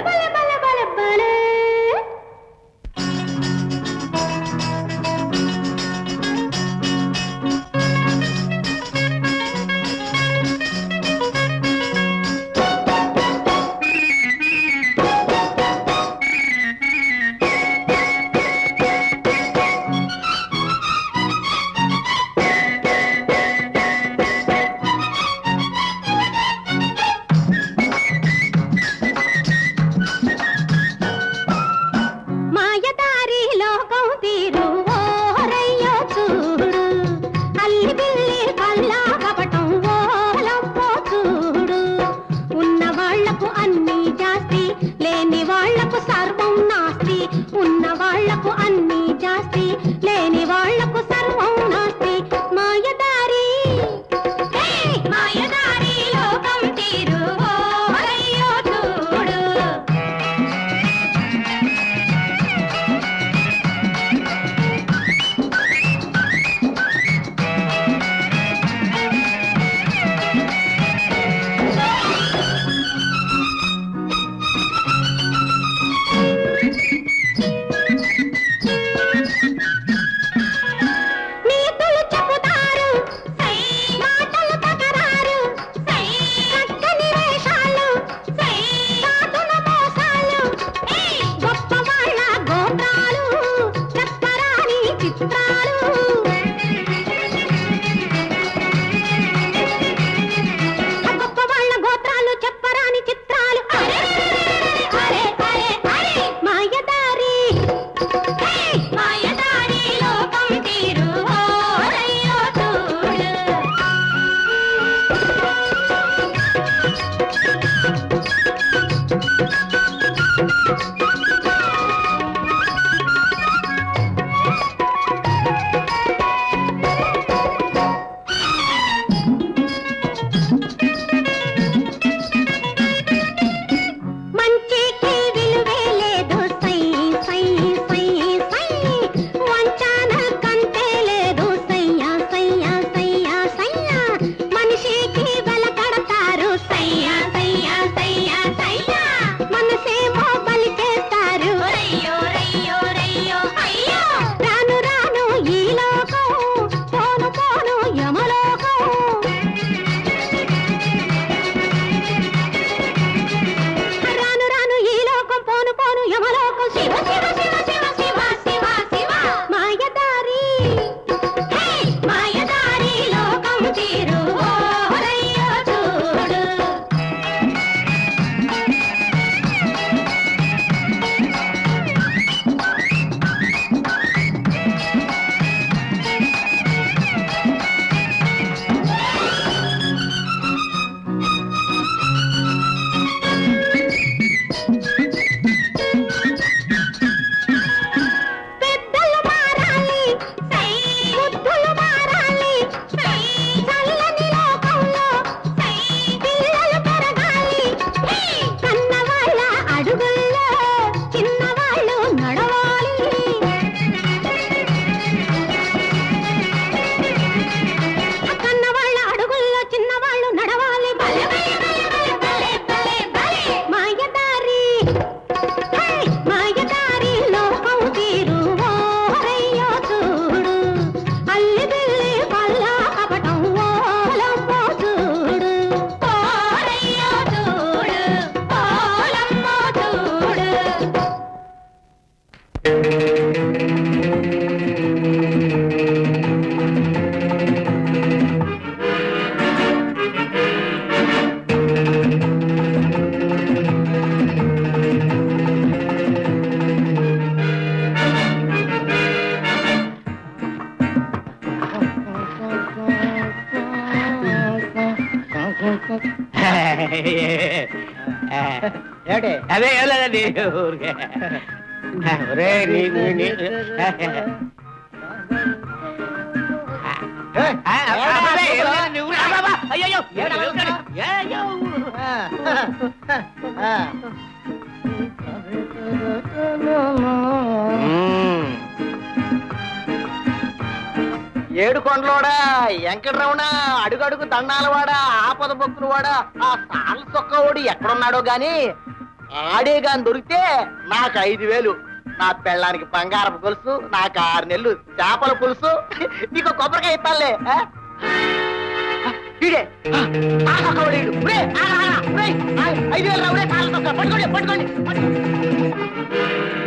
బలే బలే బలే బలే మాయదారి లోకం తీరు ఓరయ్యో చూడు అల్లి బిల్లి కల్లా కపటం ఓలమ్మో చూడు ఉన్న వాళ్లకు అన్ని జాస్తి లేని వాళ్లకు సర్వం నాస్తి ఉన్న వాళ్లకు అన్ని జాస్తి లేని వాళ్లకు సర్వం నాస్తి మాయదారి హే! మాయదారి లోకం తీరు ఓరయ్యో చూడు నీతులు చెబుతారు సై మాటలు తగరారు సై చక్కని వేషాలు సై సాధున మోసాలు ఏయ్ గొప్ప వాళ్ళ గోత్రాలు చెప్పరాని చిత్రాలు ఆ గొప్ప వాళ్ళ గోత్రాలు చెప్పరాని చిత్రాలు అరే అరే అరే అరే మాయదారి హే! మాయదారి లోకం తీరు ఓరయ్యో చూడు మంచికి విలువే లేదు సై సై సై సై వంచన కంటే లేదు సయ్యా సయ్యా సయ్యా సయ్యా మనిషికి వెల కడతారు సయ్యా సయ్యా సయ్యా సయ్యా మనసేమో బలి చేస్తారు రయ్యో రయ్యో రయ్యో అయ్యో రాను రాను ఈ లోకం పోను పోను యమలోకం రాను రాను ఈ లోకం పోను పోను యమలోకం శివ శివ శివ శివ శివ శివ శివ మాయదారి హే! మాయదారి లోకం తీరు ఓరయ్యో చూడు పెద్దలు మారాలి సై బుద్ధులు మారాలి సై చల్లని లోకంలో సై పిల్లలు పెరగాలి హే! కన్నవాళ్ళ అడుగుల్లో చిన్నవాళ్ళు నడవాలి ఆ కన్నవాళ్ళ అడుగుల్లో చిన్నవాళ్ళు నడవాలి భలే భలే భలే భలే భలే భలే మాయదారి హే! మాయదారి లోకం తీరు ఓరయ్యో చూడు అల్లి బిల్లి పల్ల కపటం ఓలమ్మో చూడు ఓరయ్యో చూడు ఓలమ్మో చూడు ఏమిటి అదే ఏం లేదండి ఊరికే ఒరే నీ నీ- నీ ఏయ్, ఆ, ఆ, ఏమిటి అబ్బే, ఏం అబ్బా? లేదండి, ఊరు- అబ్బా, అయ్యయ్యో, ఏమిటి అలా ఏమిటండి? ఏయ్యో. ఆ. మ్మ్. ఏడు కొండలోడా వెంకటరమణ అడుగడుగు దండాలవాడా ఆపద భక్తులవాడా ఆ సాల సొక్కవాడు ఎక్కడున్నాడో గాని ఆడే గాని దొరికితే నాకు ఐదు వేలు నా పెళ్ళానికి బంగారపు గొలుసు నాకు ఆరు నెలలు చేపల పులుసు నీకు కొబ్బరికాయ ఇస్తానులే ఆ? ఈడే. ఆ, ఆగు, ఆగు, ఈడు. ఒరేయ్, ఆగు, ఆగు, ఒరేయ్, ఆగు, ఐదు వేలు రా, ఒరేయ్, తాళ్ళ తొక్క. పట్టుకోండి పట్టుకోండి పట్టుకోండి.